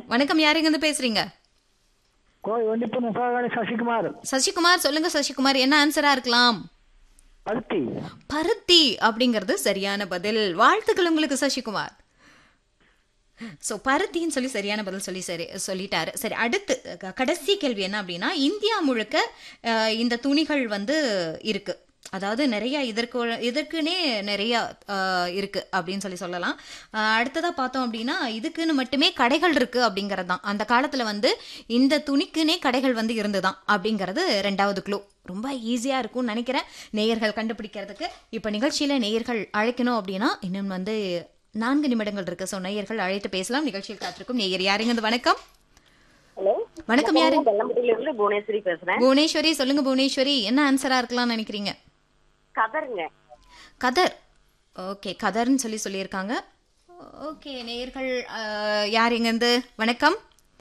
வணக்கம் யாருங்க இருந்து பேசுறீங்க கோவை ஒண்டிப்புணம் சோகாளி சசிகுமார் சசிகுமார் சொல்லுங்க சசிகுமார் என்ன ஆன்சரா இருக்கலாம் பருத்தி பருத்தி அப்படிங்கிறது சரியான பதில் வாழ்த்துக்கள் உங்களுக்கு சசிகுமார் ஸோ பருத்தின்னு சொல்லி சரியான பதில் சொல்லி சரி சொல்லிட்டாரு சரி அடுத்து க- கடைசி கேள்வி என்ன அப்படின்னா இந்தியா முழுக்க அஹ், இந்த துணிகள் வந்து இருக்கு அதாவது நிறைய இதற்கு இதற்குனே நிறைய அஹ், இருக்கு அப்படின்னு சொல்லி சொல்லலாம் அஹ், அடுத்ததா பார்த்தோம் அப்படின்னா இதுக்குன்னு மட்டுமே கடைகள் இருக்கு அப்படிங்கிறது தான் அந்த காலத்துல வந்து இந்த துணிக்குனே கடைகள் வந்து இருந்துதான் அப்படிங்கிறது ரெண்டாவது க்ளூ ரொம்ப ஈஸியா இருக்கும்னு நினைக்கிறேன் நேயர்கள் கண்டுபிடிக்கிறதுக்கு இப்போ நிகழ்ச்சியில நேயர்கள் அழைக்கணும் அப்படின்னா இன்னும் வந்து நான்கு நிமிடங்கள் இருக்கு ஸோ நேயர்கள் அழைத்து பேசலாம் நிகழ்ச்சியில் காத்திருக்கும் நேயர் யாருங்க இந்த வணக்கம் ஹலோ வணக்கம் யாரு வெள்ளம்பட்டியில இருந்து புவனேஸ்வரி பேசுறேன் புவனேஸ்வரி சொல்லுங்க புவனேஸ்வரி என்ன ஆன்சரா இருக்கலாம்னு நினைக்கிறீங்க கதருங்க கதர் ஓகே கதர்னு சொல்லி சொல்லியிருக்காங்க ஓகே நேயர்கள் அஹ், யார் எங்கேருந்து வணக்கம்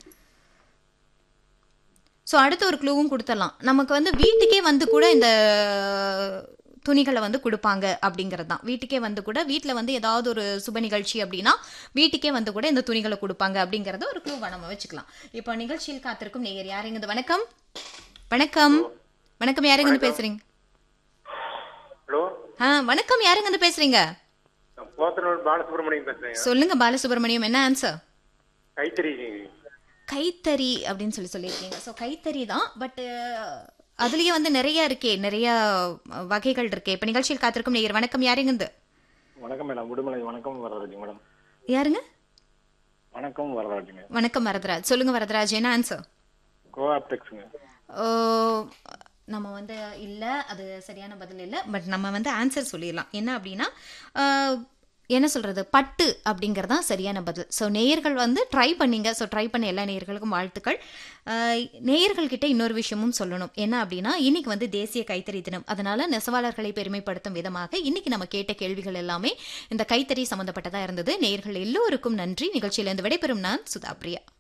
ஸோ அடுத்த ஒரு க்ளூவும் கொடுத்துடலாம் நமக்கு வந்து வீட்டுக்கே வந்து கூட இந்த துணிகளை வந்து கொடுப்பாங்க அப்படிங்கிறது தான் வீட்டுக்கே வந்து கூட வீட்டில் வந்து ஏதாவது ஒரு சுப நிகழ்ச்சி அப்படின்னா வீட்டுக்கே வந்து கூட இந்த துணிகளை கொடுப்பாங்க அப்படிங்கிறத ஒரு க்ளூவாக நம்ம வச்சுக்கலாம் இப்போ நிகழ்ச்சியில் காத்திருக்கும் நேயர் யாருங்க வணக்கம் வணக்கம் வணக்கம் யாருங்க இருந்து பேசுறீங்க ஹலோ ஆ வணக்கம் யாருங்க இருந்து பேசுறீங்க நான் போத்தனூர் பாலசுப்ரமணியம் பேசுறேங்க சொல்லுங்க பாலசுப்ரமணியம் என்ன ஆன்சர் கைத்தறி கைத்தறி அப்படின்னு சொல்லி சொல்லியிருக்கீங்க ஸோ கைத்தறி தான் பட் அதுலயே வந்து நிறைய இருக்கே நிறைய அஹ், வகைகள் இருக்கே இப்போ நிகழ்ச்சியில் காத்திருக்கும் நேயர் வணக்கம் யாருங்க இருந்து வணக்கம் மேடம் விடுமலை வணக்கம் வரராஜ் மேடம் யாருங்க வணக்கம் வரராஜுங்க வணக்கம் வரதராஜ் சொல்லுங்க வரதராஜ் என்ன ஆன்சர் கோஆப்டெக்ஸுங்க நம்ம வந்து இல்லை அது சரியான பதில் இல்லை பட் நம்ம வந்து ஆன்சர் சொல்லிடலாம் என்ன அப்படின்னா அஹ், என்ன சொல்கிறது பட்டு அப்படிங்கிறது தான் சரியான பதில் ஸோ நேயர்கள் வந்து ட்ரை பண்ணீங்க ஸோ ட்ரை பண்ண எல்லா நேயர்களுக்கும் வாழ்த்துக்கள் அஹ், நேயர்கள்கிட்ட இன்னொரு விஷயமும் சொல்லணும் என்ன அப்படின்னா இன்னைக்கு வந்து தேசிய கைத்தறி தினம் அதனால நெசவாளர்களை பெருமைப்படுத்தும் விதமாக இன்னைக்கு நம்ம கேட்ட கேள்விகள் எல்லாமே இந்த கைத்தறி சம்மந்தப்பட்டதாக இருந்தது நேயர்கள் எல்லோருக்கும் நன்றி நிகழ்ச்சியிலிருந்து விடைபெறும் நான் சுதா பிரியா